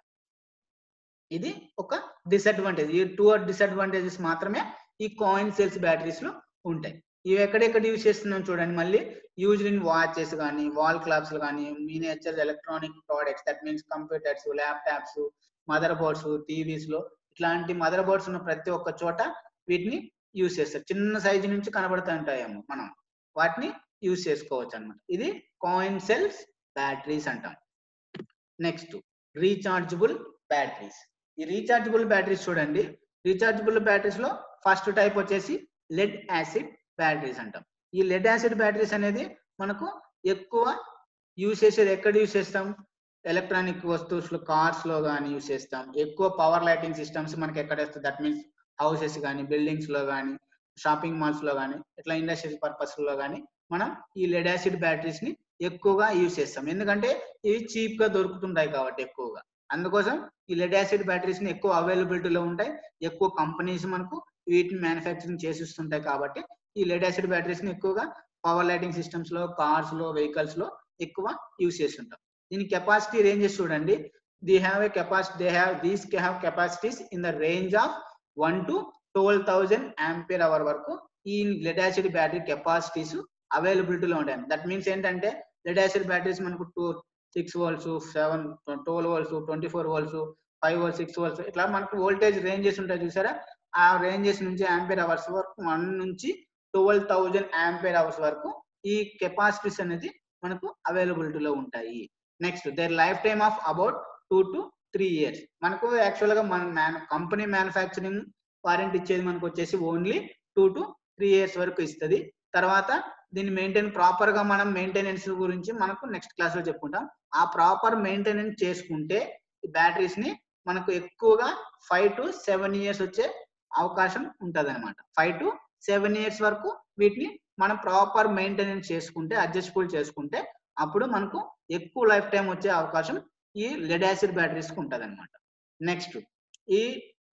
ఇది ఒక డిసడ్వాంటేజ్ ఈ టూ డిసడ్వాంటేజెస్ మాత్రమే ఈ కాయిన్ సెల్స్ బ్యాటరీస్ లో ఉంటాయి ఇవి ఎక్కడెక్కడ యూజ్ చేస్తున్నాం చూడండి మళ్ళీ యూజ్ ఇన్ వాచెస్ కానీ వాల్ క్లాప్స్ కానీ miniature electronic products that means computers laptops motherboards TVs లో ఇట్లాంటి మదర్ బోర్డ్స్ ఉన్న ప్రతి ఒక్క చోట వీటిని యూజ్ చేస్తారు చిన్న సైజు నుంచి కనబడుతూ ఉంటాయేమో మనం వాటిని యూజ్ చేసుకోవచ్చు అనమాట ఇది కాయిన్ సెల్స్ బ్యాటరీస్ అంటాం నెక్స్ట్ రీచార్జబుల్ బ్యాటరీస్ ఈ రీచార్జబుల్ బ్యాటరీస్ చూడండి రీచార్జబుల్ బ్యాటరీస్ లో ఫస్ట్ టైప్ వచ్చేసి లెడ్ యాసిడ్ బ్యాటరీస్ అంటాం ఈ లెడ్ యాసిడ్ బ్యాటరీస్ అనేది మనకు ఎక్కువ యూజ్ చేసేది ఎక్కడ యూజ్ చేస్తాం ఎలక్ట్రానిక్ వస్తువుస్ లో కార్స్ లో కానీ యూజ్ చేస్తాం ఎక్కువ పవర్ లైటింగ్ సిస్టమ్స్ మనకి ఎక్కడ వస్తుంది దట్ మీన్స్ హౌసెస్ కానీ బిల్డింగ్స్ లో కానీ షాపింగ్ మాల్స్ లో కానీ ఇట్లా ఇండస్ట్రియల్ పర్పస్ లో కానీ మనం ఈ లెడ్ యాసిడ్ బ్యాటరీస్ ని ఎక్కువగా యూజ్ చేస్తాం ఎందుకంటే ఇవి చీప్ గా దొరుకుతుంటాయి కాబట్టి ఎక్కువగా అందుకోసం ఈ లెడ్ యాసిడ్ బ్యాటరీస్ ని ఎక్కువ అవైలబిలిటీలో ఉంటాయి ఎక్కువ కంపెనీస్ మనకు వీటిని మ్యానుఫ్యాక్చరింగ్ చేసిస్తుంటాయి కాబట్టి ఈ లెడ్ యాసిడ్ బ్యాటరీస్ ని ఎక్కువగా పవర్ లైటింగ్ సిస్టమ్స్ లో కార్స్ లో వెహికల్స్ లో ఎక్కువ యూజ్ చేస్తుంటాం దీని కెపాసిటీ రేంజెస్ చూడండి the have a capacity they have these have capacities in the range of one to twelve thousand ampere hour వరకు ఈ లెడ్ యాసిడ్ బ్యాటరీ కెపాసిటీస్ అవైలబిలిటీలో ఉంటాయి దట్ మీన్స్ ఏంటంటే లెడ్ యాసిడ్ బ్యాటరీస్ మనకు two six volts seven twelve volts twenty four volts five volts six volts ఇట్లా మనకు voltage ranges ఉంటాయి చూసారా ఆ రేంజెస్ నుంచి ఆంపియర్ అవర్స్ వరకు వన్ నుంచి ట్వెల్వ్ థౌజండ్ ఆంపియర్ అవర్స్ వరకు ఈ కెపాసిటీస్ అనేది మనకు అవైలబిలిటీలో ఉంటాయి next their life time of about two to three years మనకు యాక్చువల్ గా మన మ్యాన్ కంపెనీ మ్యానుఫ్యాక్చరింగ్ వారంటీ ఇచ్చేది మనకు వచ్చేసి only two to three years వరకు ఇస్తుంది తర్వాత దీన్ని మెయింటైన్ ప్రాపర్ గా మనం మెయింటెనెన్స్ గురించి మనకు నెక్స్ట్ క్లాస్ లో చెప్పుకుంటాం ఆ ప్రాపర్ మెయింటెనెన్స్ చేసుకుంటే ఈ బ్యాటరీస్ ని మనకు ఎక్కువగా ఫైవ్ టు సెవెన్ ఇయర్స్ వచ్చే అవకాశం ఉంటది అనమాట ఫైవ్ టు సెవెన్ ఇయర్స్ వరకు వీటిని మనం ప్రాపర్ మెయింటెనెన్స్ చేసుకుంటే అడ్జస్టబుల్ చేసుకుంటే అప్పుడు మనకు ఎక్కువ లైఫ్ టైం వచ్చే అవకాశం ఈ లెడ్ యాసిడ్ బ్యాటరీస్ కి ఉంటది అనమాట నెక్స్ట్ ఈ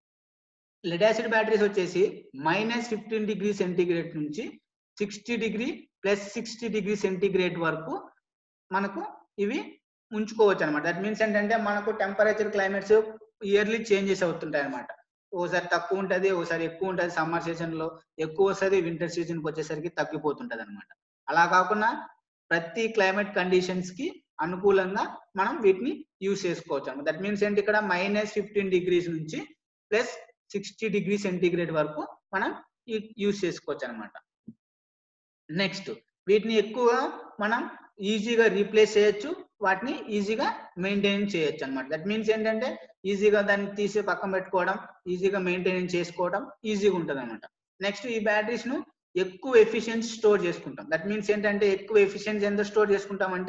లెడ్ యాసిడ్ బ్యాటరీస్ వచ్చేసి మైనస్ ఫిఫ్టీన్ డిగ్రీ సెంటీగ్రేడ్ నుంచి sixty degree plus sixty degree centigrade వరకు మనకు ఇవి ఉంచుకోవచ్చు అనమాట దట్ మీన్స్ ఏంటంటే మనకు టెంపరేచర్ క్లైమేట్స్ ఇయర్లీ చేంజెస్ అవుతుంటాయి అనమాట ఓసారి తక్కువ ఉంటది ఓసారి ఎక్కువ ఉంటది సమ్మర్ సీజన్ లో ఎక్కువ వస్తుంది వింటర్ సీజన్ కి వచ్చేసరికి తగ్గిపోతుంటది అనమాట అలా కాకుండా ప్రతి క్లైమేట్ కండిషన్స్ కి అనుకూలంగా మనం వీటిని యూజ్ చేసుకోవచ్చు అనమాట దట్ మీన్స్ ఏంటి ఇక్కడ మైనస్ ఫిఫ్టీన్ డిగ్రీస్ నుంచి ప్లస్ సిక్స్టీ డిగ్రీ సెంటీగ్రేడ్ వరకు మనం యూజ్ చేసుకోవచ్చు అనమాట నెక్స్ట్ వీటిని ఎక్కువగా మనం ఈజీగా రీప్లేస్ చేయొచ్చు వాటిని ఈజీగా మెయింటైన్ చేయొచ్చు అనమాట దట్ మీన్స్ ఏంటంటే ఈజీగా దాన్ని తీసి పక్కన పెట్టుకోవడం ఈజీగా మెయింటైన్ చేసుకోవడం ఈజీగా ఉంటుంది అనమాట నెక్స్ట్ ఈ బ్యాటరీస్ ను ఎక్కువ ఎఫిషియన్సీ స్టోర్ చేసుకుంటాం దట్ మీన్స్ ఏంటంటే ఎక్కువ ఎఫిషియన్సీ ఎంత స్టోర్ చేసుకుంటాం అంటే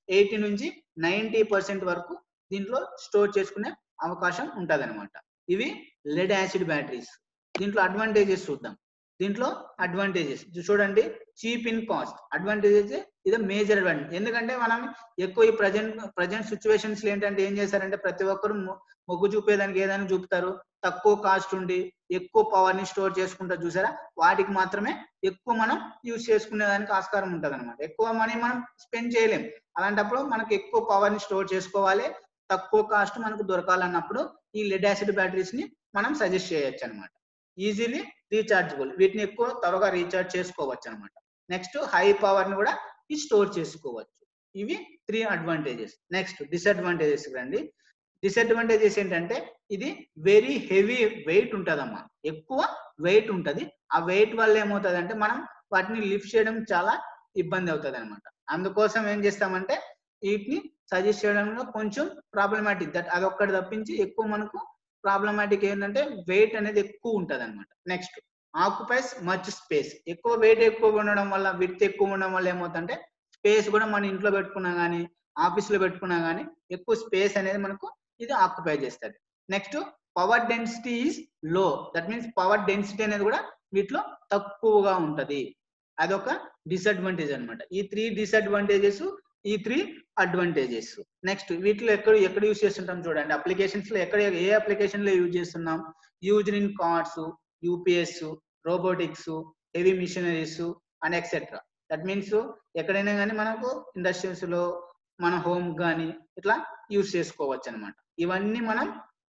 ఎయిటీ నుంచి నైంటీ పర్సెంట్ వరకు దీంట్లో స్టోర్ చేసుకునే అవకాశం ఉంటుంది అనమాట ఇవి లెడ్ యాసిడ్ బ్యాటరీస్ దీంట్లో అడ్వాంటేజెస్ చూద్దాం దీంట్లో అడ్వాంటేజెస్ చూడండి చీప్ ఇన్ కాస్ట్ అడ్వాంటేజెస్ ఇది మేజర్ అడ్వాంటేజ్ ఎందుకంటే మనం ఎక్కువ ఈ ప్రజెంట్ ప్రజెంట్ సిచ్యువేషన్స్ ఏంటంటే ఏం చేస్తారంటే ప్రతి ఒక్కరు మొ- మొగ్గు చూపేదానికి ఏదైనా చూపుతారు తక్కువ కాస్ట్ ఉండి ఎక్కువ పవర్ ని స్టోర్ చేసుకుంటారు చూసారా వాటికి మాత్రమే ఎక్కువ మనం యూజ్ చేసుకునేదానికి ఆస్కారం ఉంటది అనమాట ఎక్కువ మనీ మనం స్పెండ్ చేయలేం అలాంటప్పుడు మనకి ఎక్కువ పవర్ ని స్టోర్ చేసుకోవాలి తక్కువ కాస్ట్ మనకు దొరకాలన్నప్పుడు ఈ లెడ్ యాసిడ్ బ్యాటరీస్ ని మనం సజెస్ట్ చేయొచ్చు అనమాట ఈజీలీ రీఛార్జబుల్ వీటిని ఎక్కువ త్వరగా రీఛార్జ్ చేసుకోవచ్చు అనమాట నెక్స్ట్ హై పవర్ ని కూడా ఈ స్టోర్ చేసుకోవచ్చు ఇవి త్రీ అడ్వాంటేజెస్ నెక్స్ట్ డిసడ్వాంటేజెస్ రండి డిసడ్వాంటేజెస్ ఏంటంటే ఇది వెరీ హెవీ వెయిట్ ఉంటదమ్మా ఎక్కువ వెయిట్ ఉంటది ఆ వెయిట్ వల్ల ఏమవుతుంది అంటే మనం వాటిని లిఫ్ట్ చేయడం చాలా ఇబ్బంది అవుతుంది అనమాట అందుకోసం ఏం చేస్తామంటే వీటిని సజెస్ట్ చేయడంలో కొంచెం ప్రాబ్లమాటిక్ దట్ అది ఒక్కటి తప్పించి ఎక్కువ మనకు ప్రాబ్లమాటిక్ ఏంటంటే వెయిట్ అనేది ఎక్కువ ఉంటది అనమాట నెక్స్ట్ ఆక్యుపైస్ మచ్ స్పేస్ ఎక్కువ వెయిట్ ఎక్కువ ఉండడం వల్ల విత్ ఎక్కువ ఉండడం వల్ల ఏమవుతుందంటే స్పేస్ కూడా మన ఇంట్లో పెట్టుకున్నా గానీ ఆఫీస్ లో పెట్టుకున్నా గానీ ఎక్కువ స్పేస్ అనేది మనకు ఇది ఆక్యుపై చేస్తుంది next power density is low that means power density అనేది కూడా వీటిలో తక్కువగా ఉంటది అదొక డిసడ్వాంటేజ్ అన్నమాట ఈ త్రీ డిసడ్వాంటేజెస్ ఈ త్రీ అడ్వాంటేజెస్ నెక్స్ట్ వీటిలో ఎక్కడ ఎక్కడ యూజ్ చేస్తుంటాం చూడండి అప్లికేషన్స్ లో ఎక్కడ ఏ అప్లికేషన్ లో యూజ్ చేస్తున్నాం use in cars UPS robotics heavy machineries and etcetera that means ఎక్కడైనా కానీ మనకు ఇండస్ట్రీస్ లో మన హోమ్ కానీ ఇట్లా యూజ్ చేసుకోవచ్చు అనమాట ఇవన్నీ మనం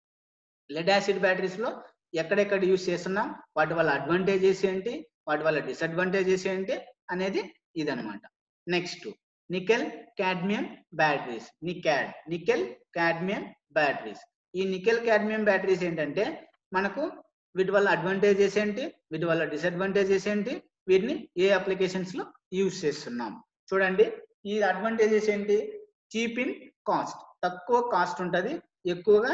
లెడ్ యాసిడ్ బ్యాటరీస్ లో ఎక్కడెక్కడ యూజ్ చేస్తున్నాం వాటి వల్ల అడ్వాంటేజెస్ ఏంటి వాటి వల్ల డిసడ్వాంటేజెస్ ఏంటి అనేది ఇదనమాట next nickel cadmium batteries NiCad nickel cadmium batteries ఈ నికెల్ కాడ్మియం బ్యాటరీస్ ఏంటంటే మనకు వీటి వల్ల అడ్వాంటేజెస్ ఏంటి వీటి వల్ల డిసడ్వాంటేజెస్ ఏంటి వీటిని ఏ అప్లికేషన్స్ లో యూజ్ చేస్తున్నాం చూడండి ఈ అడ్వాంటేజెస్ ఏంటి చీప్ ఇన్ కాస్ట్ తక్కువ కాస్ట్ ఉంటది ఎక్కువగా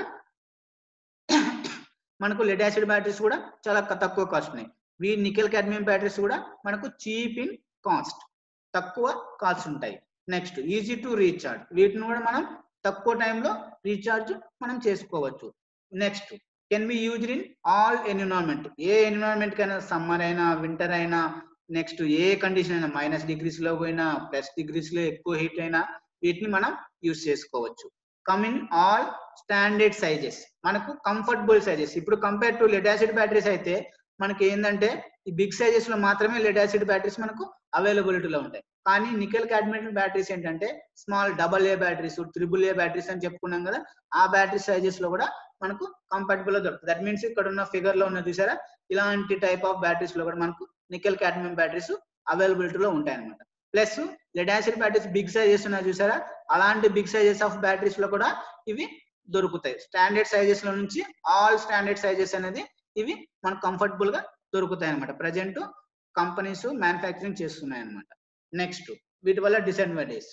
మనకు లెడ్ యాసిడ్ బ్యాటరీస్ కూడా చాలా క- తక్కువ కాస్ట్ ఉన్నాయి వీ నికెల్ కాడ్మియం బ్యాటరీస్ కూడా మనకు చీప్ ఇన్ కాస్ట్ తక్కువ కాస్ట్ ఉంటాయి నెక్స్ట్ ఈజీ టు రీఛార్జ్ వీటిని కూడా మనం తక్కువ టైంలో రీఛార్జ్ మనం చేసుకోవచ్చు next can be use in all environment ఏ ఎన్విరాన్మెంట్ కైనా సమ్మర్ అయినా వింటర్ అయినా నెక్స్ట్ ఏ కండిషన్ అయినా మైనస్ డిగ్రీస్ లో పోయినా ప్లస్ డిగ్రీస్ లో ఎక్కువ హీట్ అయినా వీటిని మనం యూజ్ చేసుకోవచ్చు come in all standard sizes మనకు కంఫర్టబుల్ సైజెస్ ఇప్పుడు compare to lead acid batteries అయితే మనకి ఏంటంటే ఈ బిగ్ సైజెస్ లో మాత్రమే లెడ్ యాసిడ్ బ్యాటరీస్ మనకు అవైలబిలిటీలో ఉంటాయి కానీ నికెల్ కాడ్మియం బ్యాటరీస్ ఏంటంటే small double A batteries triple A batteries అని చెప్పుకున్నాం కదా ఆ బ్యాటరీ సైజెస్ లో కూడా మనకు కంఫర్టబుల్ గా దొరుకుతుంది దట్ మీన్స్ ఇక్కడ ఉన్న ఫిగర్ లో ఉన్న చూసారా ఇలాంటి టైప్ ఆఫ్ బ్యాటరీస్ లో కూడా మనకు నికెల్ కాడ్మియం బ్యాటరీస్ అవైలబిలిటీలో ఉంటాయి అనమాట plus lead acid batteries big sizes ఉన్నాయి చూసారా అలాంటి బిగ్ సైజెస్ ఆఫ్ బ్యాటరీస్ లో కూడా ఇవి దొరుకుతాయి స్టాండర్డ్ సైజెస్ లో నుంచి ఆల్ స్టాండర్డ్ సైజెస్ అనేది ఇవి మనకు కంఫర్టబుల్ గా దొరుకుతాయి అనమాట ప్రజెంట్ కంపెనీస్ మ్యానుఫ్యాక్చరింగ్ చేస్తున్నాయి అనమాట నెక్స్ట్ వీటి వల్ల డిసడ్వాంటేజ్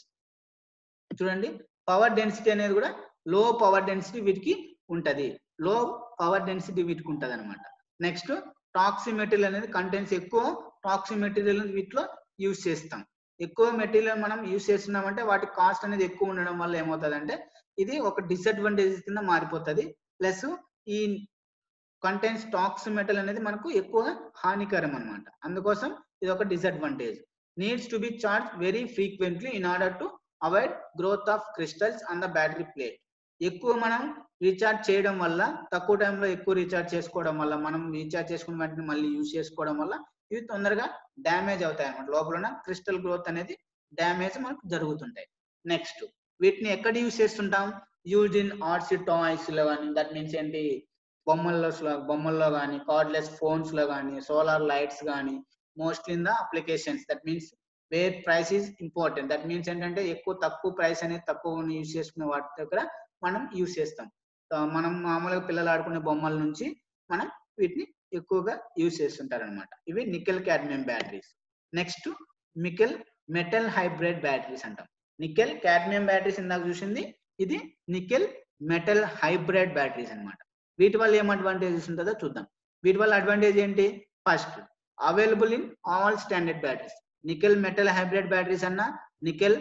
చూడండి పవర్ డెన్సిటీ అనేది కూడా లో పవర్ డెన్సిటీ వీటికి ఉంటది లో పవర్ డెన్సిటీ వీటికి ఉంటది అనమాట నెక్స్ట్ టాక్సీ మెటీరియల్ అనేది కంటెంట్స్ ఎక్కువ టాక్సీ మెటీరియల్ వీటిలో యూజ్ చేస్తాం ఎక్కువ మెటీరియల్ మనం యూజ్ చేస్తున్నామంటే వాటి కాస్ట్ అనేది ఎక్కువ ఉండడం వల్ల ఏమవుతుంది అంటే ఇది ఒక డిసడ్వాంటేజ్ కింద మారిపోతుంది ప్లస్ ఈ కంటెంట్స్ టాక్స్ మెటల్ అనేది మనకు ఎక్కువ హానికరం అన్నమాట అందుకోసం ఇది ఒక disadvantage needs to be charge very frequently in order to avoid growth of crystals on the battery plate ఎక్కువ మనం రీఛార్జ్ చేయడం వల్ల తక్కువ టైంలో ఎక్కువ రీఛార్జ్ చేసుకోవడం వల్ల మనం రీఛార్జ్ చేసుకున్న వెంటనే మళ్ళీ యూజ్ చేసుకోవడం వల్ల ఇవి తొందరగా డ్యామేజ్ అవుతాయి అన్నమాట లోపల ఉన్న క్రిస్టల్ గ్రోత్ అనేది డ్యామేజ్ మనకు జరుగుతుంటాయి నెక్స్ట్ వీటిని ఎక్కడ యూజ్ చేస్తుంటాం యూజ్ ఇన్ ఆర్ట్స్ టాయ్స్ లో కానీ దట్ మీన్స్ ఏంటి బొమ్మల్లో బొమ్మల్లో కానీ కార్డ్లెస్ ఫోన్స్ లో కానీ సోలార్ లైట్స్ కానీ mostly in the applications that means where price is important that means ఏంటంటే ఎక్కువ తక్కువ ప్రైస్ అనేది తక్కువ యూజ్ చేసుకునే వాటి దగ్గర మనం యూజ్ చేస్తాం సో మనం మామూలుగా పిల్లలు ఆడుకునే బొమ్మల నుంచి మనం వీటిని ఎక్కువగా యూజ్ చేస్తుంటారు అనమాట ఇవి nickel cadmium batteries next nickel metal hybrid batteries అంటాం నికెల్ క్యాడ్మియం బ్యాటరీస్ ఇందాక చూసింది ఇది నికెల్ మెటల్ హైబ్రిడ్ బ్యాటరీస్ అన్నమాట వీటి వల్ల ఏం అడ్వాంటేజెస్ ఉంటుందో చూద్దాం వీటి వల్ల అడ్వాంటేజ్ ఏంటి first available in all standard batteries nickel metal hybrid batteries అన్న నికెల్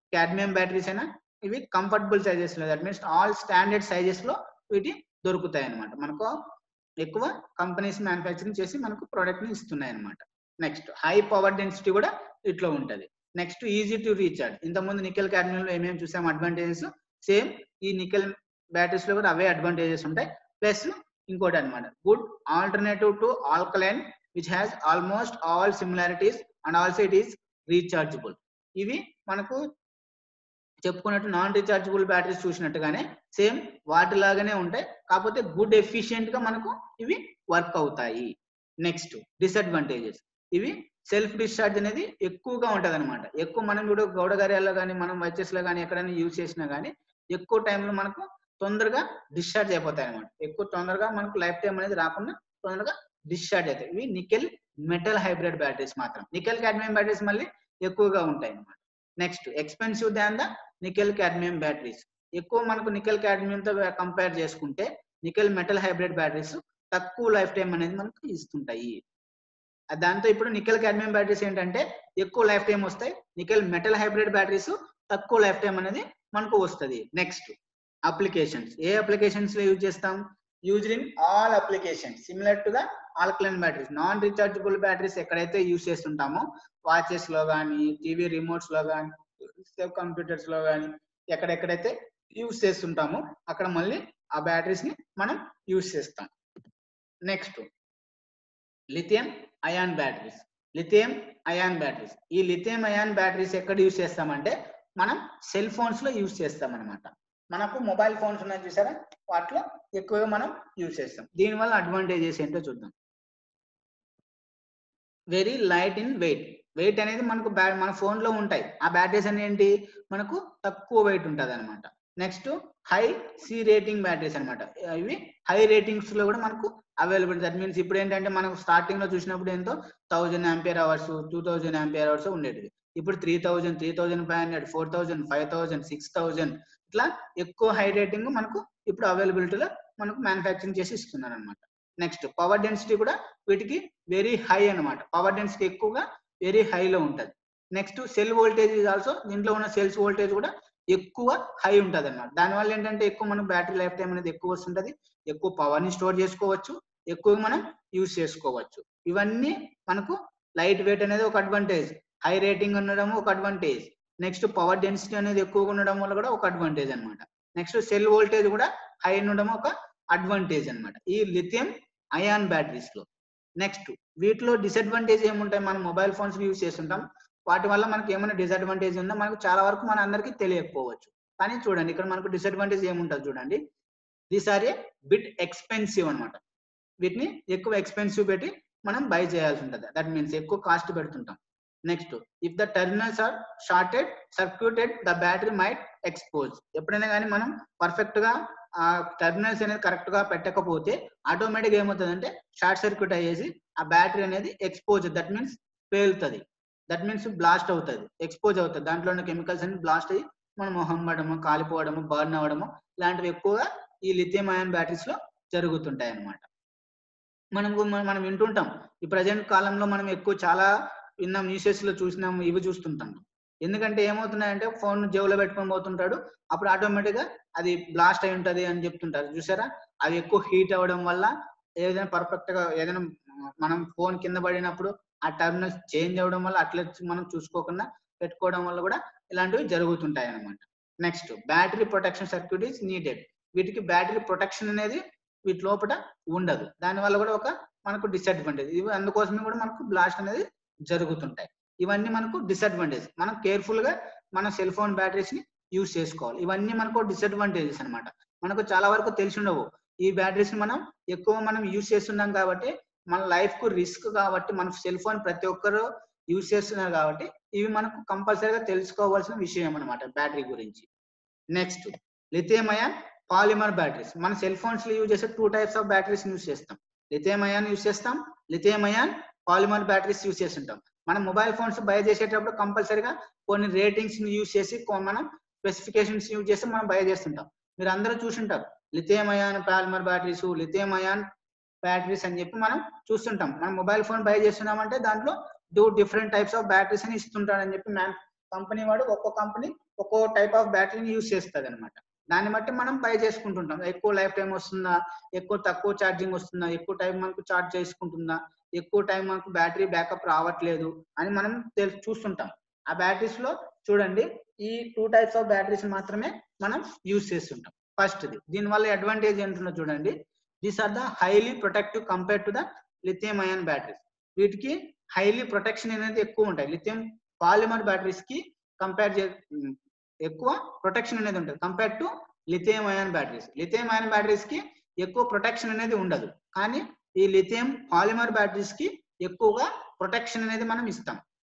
క్యాడ్మియం బ్యాటరీస్ అయినా ఇవి కంఫర్టబుల్ సైజెస్ లో that means all standard sizes లో వీటి దొరుకుతాయి అనమాట మనకు ఎక్కువ కంపెనీస్ మ్యానుఫ్యాక్చరింగ్ చేసి మనకు ప్రోడక్ట్ ని ఇస్తున్నాయి అనమాట నెక్స్ట్ హై పవర్ డెన్సిటీ కూడా ఇట్లా ఉంటది నెక్స్ట్ ఈజీ టు రీఛార్జ్ ఇంతకుముందు నికెల్ క్యాడ్మియం లో ఏమేమి చూసాం అడ్వాంటేజెస్ సేమ్ ఈ నికెల్ బ్యాటరీస్ లో కూడా అవే అడ్వాంటేజెస్ ఉంటాయి ప్లస్ ఇంకోటి అనమాట good alternative to alkaline which has almost all similarities and also it is rechargeable ఇవి మనకు చెప్పుకున్నట్టు నాన్ రీఛార్జబుల్ బ్యాటరీస్ చూసినట్టుగానే సేమ్ వాటిలాగానే ఉంటాయి కాకపోతే గుడ్ ఎఫిషియెంట్ గా మనకు ఇవి వర్క్ అవుతాయి నెక్స్ట్ డిసడ్వాంటేజెస్ ఇవి సెల్ఫ్ డిశ్చార్జ్ అనేది ఎక్కువగా ఉంటది అనమాట ఎక్కువ మనం కూడా గౌడగార్యాల్లో కానీ మనం వచ్చెస్ లో కానీ ఎక్కడైనా యూజ్ చేసినా కానీ ఎక్కువ టైంలో మనకు తొందరగా డిశ్చార్జ్ అయిపోతాయి అనమాట ఎక్కువ తొందరగా మనకు లైఫ్ టైం అనేది రాకుండా తొందరగా డిశ్చార్జ్ అవుతాయి ఇవి నికెల్ మెటల్ హైబ్రిడ్ బ్యాటరీస్ మాత్రం నికెల్ క్యాడ్మియం బ్యాటరీస్ మళ్ళీ ఎక్కువగా ఉంటాయి అనమాట next expensive than the nickel cadmium batteries ఎక్కువ మనకు నికెల్ క్యాడ్మియం తో కంపేర్ చేసుకుంటే నికెల్ మెటల్ హైబ్రిడ్ బ్యాటరీస్ తక్కువ లైఫ్ టైం అనేది మనకు ఇస్తుంటాయి దాంతో ఇప్పుడు నికెల్ క్యాడ్మియం బ్యాటరీస్ ఏంటంటే ఎక్కువ లైఫ్ టైం వస్తాయి నికెల్ మెటల్ హైబ్రిడ్ బ్యాటరీస్ తక్కువ లైఫ్ టైం అనేది మనకు వస్తుంది నెక్స్ట్ అప్లికేషన్స్ ఏ అప్లికేషన్స్ లో యూజ్ చేస్తాం used in all applications similar to the alkaline batteries non rechargeable batteries ఎక్కడైతే యూజ్ చేస్తుంటామో వాచెస్ లో కానీ టీవీ రిమోట్స్ లో కానీ కంప్యూటర్స్ లో కానీ ఎక్కడెక్కడైతే యూజ్ చేస్తుంటామో అక్కడ మళ్ళీ ఆ బ్యాటరీస్ ని మనం యూజ్ చేస్తాం next lithium ion batteries lithium ion batteries ఈ లిథియం అయాన్ బ్యాటరీస్ ఎక్కడ యూజ్ చేస్తామంటే మనం సెల్ ఫోన్స్ లో యూజ్ చేస్తాం అనమాట మనకు మొబైల్ ఫోన్స్ ఉన్నాయి చూసారా వాటిలో ఎక్కువగా మనం యూజ్ చేస్తాం దీనివల్ల అడ్వాంటేజెస్ ఏంటో చూద్దాం very light in weight weight అనేది మనకు బ్యా మన ఫోన్ లో ఉంటాయి ఆ బ్యాటరీస్ అనేది ఏంటి మనకు తక్కువ వెయిట్ ఉంటుంది అనమాట next high C rating batteries అనమాట ఇవి హై రేటింగ్స్ లో కూడా మనకు అవైలబుల్ దట్ మీన్స్ ఇప్పుడు ఏంటంటే మనకు స్టార్టింగ్ లో చూసినప్పుడు ఎంతో thousand ampere hours two thousand ampere hours ఉండేది ఇప్పుడు three thousand three thousand five hundred four thousand five thousand six thousand ఇట్లా ఎక్కువ హై రేటింగ్ మనకు ఇప్పుడు అవైలబిలిటీలో మనకు మ్యానుఫ్యాక్చరింగ్ చేసి ఇస్తున్నారు అనమాట నెక్స్ట్ పవర్ డెన్సిటీ కూడా వీటికి వెరీ హై అనమాట పవర్ డెన్సిటీ ఎక్కువగా వెరీ హైలో ఉంటుంది నెక్స్ట్ సెల్ వోల్టేజ్ ఆల్సో దీంట్లో ఉన్న సెల్స్ వోల్టేజ్ కూడా ఎక్కువ హై ఉంటుంది అనమాట దానివల్ల ఏంటంటే ఎక్కువ మనకు బ్యాటరీ లైఫ్ టైం అనేది ఎక్కువ వస్తుంటది ఎక్కువ పవర్ ని స్టోర్ చేసుకోవచ్చు ఎక్కువ మనం యూజ్ చేసుకోవచ్చు ఇవన్నీ మనకు లైట్ వెయిట్ అనేది ఒక అడ్వాంటేజ్ హై రేటింగ్ ఉండడం ఒక అడ్వాంటేజ్ నెక్స్ట్ పవర్ డెన్సిటీ అనేది ఎక్కువగా ఉండడం వల్ల కూడా ఒక అడ్వాంటేజ్ అనమాట నెక్స్ట్ సెల్ వోల్టేజ్ కూడా హై ఉండడం ఒక అడ్వాంటేజ్ అనమాట ఈ లిథియం అయాన్ బ్యాటరీస్ లో నెక్స్ట్ వీటిలో డిసడ్వాంటేజ్ ఏముంటాయి మనం మొబైల్ ఫోన్స్ యూజ్ చేస్తుంటాం వాటి వల్ల మనకి ఏమైనా డిసడ్వాంటేజ్ ఉందో మనకు చాలా వరకు మన అందరికీ తెలియకపోవచ్చు కానీ చూడండి ఇక్కడ మనకు డిసడ్వాంటేజ్ ఏముంటుంది చూడండి these are a bit expensive అనమాట వీటిని ఎక్కువ ఎక్స్పెన్సివ్ పెట్టి మనం బై చేయాల్సి ఉంటుంది దట్ మీన్స్ ఎక్కువ కాస్ట్ పెడుతుంటాం next if the terminals are shorted circuited the battery might expose ఎప్పుడైనా కానీ మనం పర్ఫెక్ట్ గా ఆ టెర్మినల్స్ అనేది కరెక్ట్ గా పెట్టకపోతే ఆటోమేటిక్ ఏమవుతుందంటే షార్ట్ సర్క్యూట్ అయ్యేసి ఆ బ్యాటరీ అనేది ఎక్స్పోజ్ దట్ మీన్స్ పేలుతుంది దట్ మీన్స్ బ్లాస్ట్ అవుతుంది ఎక్స్పోజ్ అవుతుంది దాంట్లో ఉన్న కెమికల్స్ అన్ని బ్లాస్ట్ అయ్యి మనం మొహం పడము కాలిపోవడము బర్న్ అవ్వడము ఇలాంటివి ఎక్కువగా ఈ లిథియం అయాన్ బ్యాటరీస్ లో జరుగుతుంటాయి అన్నమాట మనం మనం వింటుంటాం ఈ ప్రజెంట్ కాలంలో మనం ఎక్కువ చాలా విన్నాం న్యూసెస్ లో చూసినాం ఇవి చూస్తుంటాం ఎందుకంటే ఏమవుతున్నాయంటే ఫోన్ జేబులో పెట్టుకొని పోతుంటాడు అప్పుడు ఆటోమేటిక్ గా అది బ్లాస్ట్ అయి ఉంటది అని చెప్తుంటారు చూసారా అవి ఎక్కువ హీట్ అవ్వడం వల్ల ఏదైనా పర్ఫెక్ట్ గా ఏదైనా మనం ఫోన్ కింద పడినప్పుడు ఆ టర్మినల్స్ చేంజ్ అవ్వడం వల్ల అట్లా మనం చూసుకోకుండా పెట్టుకోవడం వల్ల కూడా ఇలాంటివి జరుగుతుంటాయి అనమాట next battery protection circuit is needed వీటికి బ్యాటరీ ప్రొటెక్షన్ అనేది వీటి లోపల ఉండదు దానివల్ల కూడా ఒక మనకు డిసడ్వాంటేజ్ ఇవి అందుకోసమే కూడా మనకు బ్లాస్ట్ అనేది జరుగుతుంటాయి ఇవన్నీ మనకు డిసడ్వాంటేజ్ మనం కేర్ఫుల్ గా మన సెల్ ఫోన్ బ్యాటరీస్ ని యూజ్ చేసుకోవాలి ఇవన్నీ మనకు డిసడ్వాంటేజెస్ అనమాట మనకు చాలా వరకు తెలిసి ఉండవు ఈ బ్యాటరీస్ ని మనం ఎక్కువ మనం యూజ్ చేస్తున్నాం కాబట్టి మన లైఫ్ కు రిస్క్ కాబట్టి మన సెల్ ఫోన్ ప్రతి ఒక్కరు యూజ్ చేస్తున్నారు కాబట్టి ఇవి మనకు కంపల్సరీగా తెలుసుకోవాల్సిన విషయం అనమాట బ్యాటరీ గురించి next lithium ion polymer batteries మన సెల్ ఫోన్స్ లో యూజ్ చేసే two types of batteries use చేస్తాం లిథియం అయాన్ యూజ్ చేస్తాం lithium ion polymer batteries use చేస్తుంటాం మనం మొబైల్ ఫోన్స్ బై చేసేటప్పుడు కంపల్సరీగా కొన్ని రేటింగ్స్ ని యూజ్ చేసి మనం స్పెసిఫికేషన్స్ యూజ్ చేసి మనం బై చేస్తుంటాం మీరు అందరూ చూసుంటారు lithium ion polymer batteries lithium ion batteries అని చెప్పి మనం చూస్తుంటాం మనం మొబైల్ ఫోన్ బై చేస్తున్నామంటే దాంట్లో two different types of batteries అని ఇస్తుంటాడని చెప్పి మ్యాన్ కంపెనీ వాడు ఒక్కో కంపెనీ ఒక్కో టైప్ ఆఫ్ బ్యాటరీని యూస్ చేస్తుంది అనమాట దాన్ని బట్టి మనం బై చేసుకుంటుంటాం ఎక్కువ లైఫ్ టైం వస్తుందా ఎక్కువ తక్కువ ఛార్జింగ్ వస్తుందా ఎక్కువ టైం మనకు ఛార్జ్ చేసుకుంటుందా ఎక్కువ టైం మనకు బ్యాటరీ బ్యాకప్ రావట్లేదు అని మనం తెలు చూస్తుంటాం ఆ బ్యాటరీస్ లో చూడండి ఈ టూ టైప్స్ ఆఫ్ బ్యాటరీస్ మాత్రమే మనం యూస్ చేస్తుంటాం ఫస్ట్ ది దీనివల్ల అడ్వాంటేజ్ ఏంటో చూడండి these are the highly protective compare to the lithium ion batteries వీటికి హైలీ ప్రొటెక్షన్ అనేది ఎక్కువ ఉంటాయి లిథియం పాలిమర్ బ్యాటరీస్ కి కంపేర్ చే ఉమ్, ఎక్కువ ప్రొటెక్షన్ అనేది ఉంటుంది compare to lithium ion batteries lithium ion batteries కి ఎక్కువ ప్రొటెక్షన్ అనేది ఉండదు కానీ ఈ లిథియం పాలిమర్ బ్యాటరీస్ కి ఎక్కువగా ప్రొటెక్షన్ అనేది మనం ఇస్తాం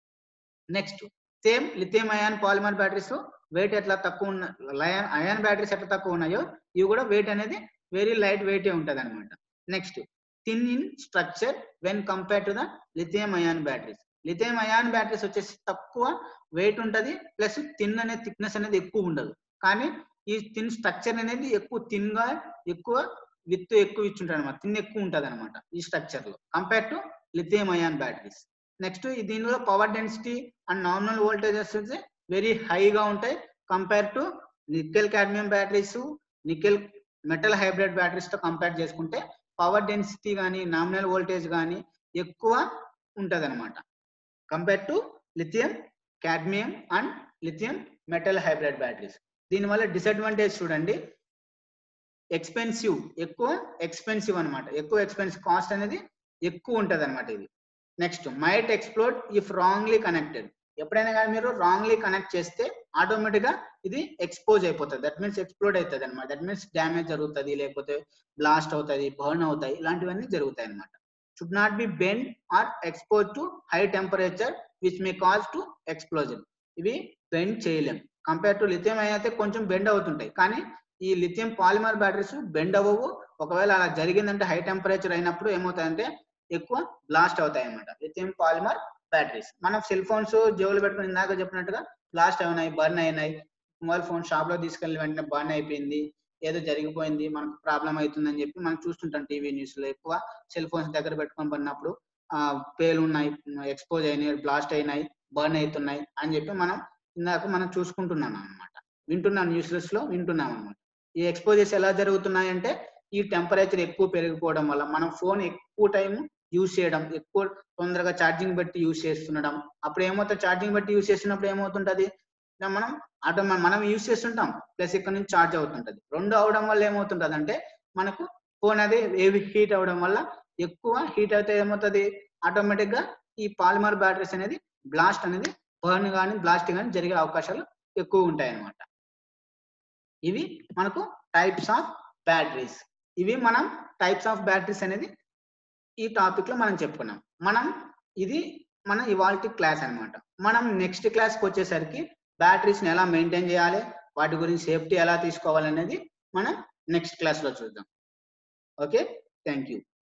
next same lithium ion polymer batteries weight ఎట్లా తక్కువ ఉన్న లయన్ అయాన్ బ్యాటరీస్ ఎట్లా తక్కువ ఉన్నాయో ఇవి కూడా వెయిట్ అనేది వెరీ లైట్ వెయిట్ ఉంటది అనమాట next thin in structure when compare to the lithium ion batteries lithium ion batteries వచ్చేసి తక్కువ వెయిట్ ఉంటది ప్లస్ థిన్ అనే థిక్నెస్ అనేది ఎక్కువ ఉండదు కానీ ఈ థిన్ స్ట్రక్చర్ అనేది ఎక్కువ థిన్ గా ఎక్కువ విత్ ఎక్కువ ఇచ్చుంటాడు అనమాట థిన్ ఎక్కువ ఉంటది అనమాట ఈ స్ట్రక్చర్ లో compare to lithium ion batteries next దీనిలో power density and normal voltages వచ్చి వెరీ హైగా ఉంటాయి compare to nickel cadmium batteries nickel metal hybrid batteries తో కంపేర్ చేసుకుంటే పవర్ డెన్సిటీ కానీ నామినల్ వోల్టేజ్ కానీ ఎక్కువ ఉంటది అనమాట compare to lithium cadmium and lithium metal hybrid batteries దీనివల్ల డిసడ్వాంటేజ్ చూడండి ఎక్స్పెన్సివ్ ఎక్కువ ఎక్స్పెన్సివ్ అన్నమాట ఎక్కువ ఎక్స్పెన్సివ్ కాస్ట్ అనేది ఎక్కువ ఉంటది అనమాట ఇది next might explode if wrongly connected ఎప్పుడైనా కానీ మీరు రాంగ్లీ కనెక్ట్ చేస్తే ఆటోమేటిక్ గా ఇది ఎక్స్పోజ్ అయిపోతుంది దట్ మీన్స్ ఎక్స్ప్లోడ్ అవుతుంది అనమాట దట్ మీన్స్ డ్యామేజ్ జరుగుతుంది లేకపోతే బ్లాస్ట్ అవుతుంది బర్న్ అవుతాయి ఇలాంటివన్నీ జరుగుతాయి అనమాట should not be bend or expose to high temperature which may cause to explosion ఇవి బెండ్ చేయలేం కంపేర్ టు లిథియం అయితే కొంచెం బెండ్ అవుతుంటాయి కానీ ఈ లిథియం పాలిమర్ బ్యాటరీస్ బెండ్ అవ్వవు ఒకవేళ అలా జరిగిందంటే హై టెంపరేచర్ అయినప్పుడు ఏమవుతాయంటే ఎక్కువ బ్లాస్ట్ అవుతాయి అనమాట లిథియం పాలిమర్ బ్యాటరీస్ మనం సెల్ ఫోన్స్ జేబులు పెట్టుకుని ఇందాక చెప్పినట్టుగా బ్లాస్ట్ అయినాయి బర్న్ అయినాయి మొబైల్ ఫోన్ షాప్ లో తీసుకెళ్లి వెంటనే బర్న్ అయిపోయింది ఏదో జరిగిపోయింది మనకు ప్రాబ్లం అవుతుందని చెప్పి మనం చూస్తుంటాం టీవీ న్యూస్ లో ఎక్కువ సెల్ ఫోన్స్ దగ్గర పెట్టుకొని పడినప్పుడు ఆ పేలు ఉన్నాయి ఎక్స్పోజ్ అయినాయి బ్లాస్ట్ అయినాయి బర్న్ అవుతున్నాయి అని చెప్పి మనం ఇందాక మనం చూసుకుంటున్నాం అనమాట వింటున్నాం న్యూస్ లో వింటున్నాం అనమాట ఈ ఎక్స్పోజెస్ ఎలా జరుగుతున్నాయి అంటే ఈ టెంపరేచర్ ఎక్కువ పెరిగిపోవడం వల్ల మనం ఫోన్ ఎక్కువ టైం యూజ్ చేయడం ఎక్కువ తొందరగా ఛార్జింగ్ బట్టి యూజ్ చేస్తుండడం అప్పుడు ఏమవుతుంది ఛార్జింగ్ బట్టి యూజ్ చేస్తున్నప్పుడు ఏమవుతుంటది ఇలా మనం ఆటో మనం యూజ్ చేస్తుంటాం ప్లస్ ఇక్కడ నుంచి ఛార్జ్ అవుతుంటది రెండు అవడం వల్ల ఏమవుతుంటది అంటే మనకు ఫోన్ అది ఏవి హీట్ అవడం వల్ల ఎక్కువ హీట్ అయితే ఏమవుతుంది ఆటోమేటిక్ గా ఈ పాలిమర్ బ్యాటరీస్ అనేది బ్లాస్ట్ అనేది బర్న్ కానీ బ్లాస్ట్ కానీ జరిగే అవకాశాలు ఎక్కువ ఉంటాయి అన్నమాట ఇవి మనకు టైప్స్ ఆఫ్ బ్యాటరీస్ ఇవి మనం టైప్స్ ఆఫ్ బ్యాటరీస్ అనేది ఈ టాపిక్ లో మనం చెప్పుకున్నాం మనం ఇది మన ఇవాల్టి క్లాస్ అన్నమాట మనం నెక్స్ట్ క్లాస్ కి వచ్చేసరికి బ్యాటరీస్ ని ఎలా మెయింటైన్ చేయాలి వాటి గురించి సేఫ్టీ ఎలా తీసుకోవాలి అనేది మనం నెక్స్ట్ క్లాస్ లో చూద్దాం ఓకే థ్యాంక్ యూ